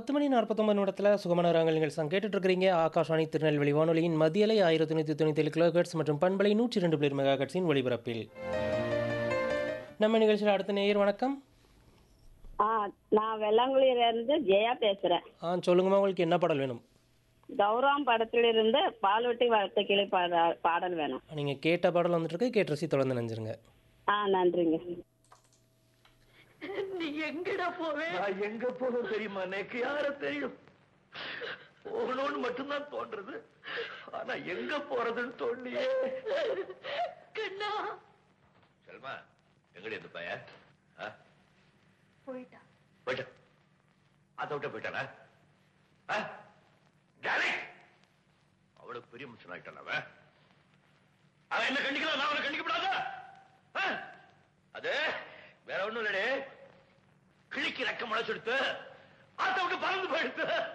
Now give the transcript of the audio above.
பத்து மணி நாற்பத்தொம்பது நிமிடத்தில் சுகமான ராங்கல் நிகழ்ச்சி கேட்டுட்டு இருக்கிறீங்க ஆகாஷ்வாணி திருநெல்வேலி வானொலியின் மதியலை ஆயிரத்தி தொண்ணூற்றி தொண்ணூற்றி ஏழு கிலோஹெட்ஸ் மற்றும் பண்பலை நூற்றி ரெண்டு பிளேர் மெகா ஹெர்ட்ஸின் ஒளிபரப்பில் நம்ம நிகழ்ச்சியில் அடுத்த நேயர் வணக்கம் ஆ நான் வெள்ளாங்குழியில இருந்து ஜெயா பேசுறேன் ஆ சொல்லுங்கம்மா உங்களுக்கு என்ன பாடல் வேணும் கௌரவம் படத்திலிருந்து பால்வெட்டி வளர்த்த கிளை பாட பாடல் வேணும் நீங்கள் கேட்ட பாடல் வந்துட்டு இருக்கு கேட்டு ரசி தொடர்ந்து நினைஞ்சிருங்க ஆ நன்றிங்க நீ எங்கடா போவே நான் எங்க போகும் தெரியுமா எனக்கு யார தெரியும் போகணும்னு மட்டும்தான் தோன்றது ஆனா எங்க போறதுன்னு தோண்டியே கண்ணா செல்மா எங்கடி இந்த பையன் ஆ? போயிட்டான் போயிட்டான் அதை விட்ட போயிட்டானா ஆ? டானி! அவ்வளவு பெரிய மனுஷன் ஆயிட்டான் அவன் அவன் என்ன கண்டிக்கலாம் நான் அவனை கண்டிக்கப்படாத ஆ? அது வேற ஒண்ணும் இல்லடே கிழிக்கு ரெக்க முளைச்செடுத்து ஆத்த விட்டு பறந்து போயிடுத்து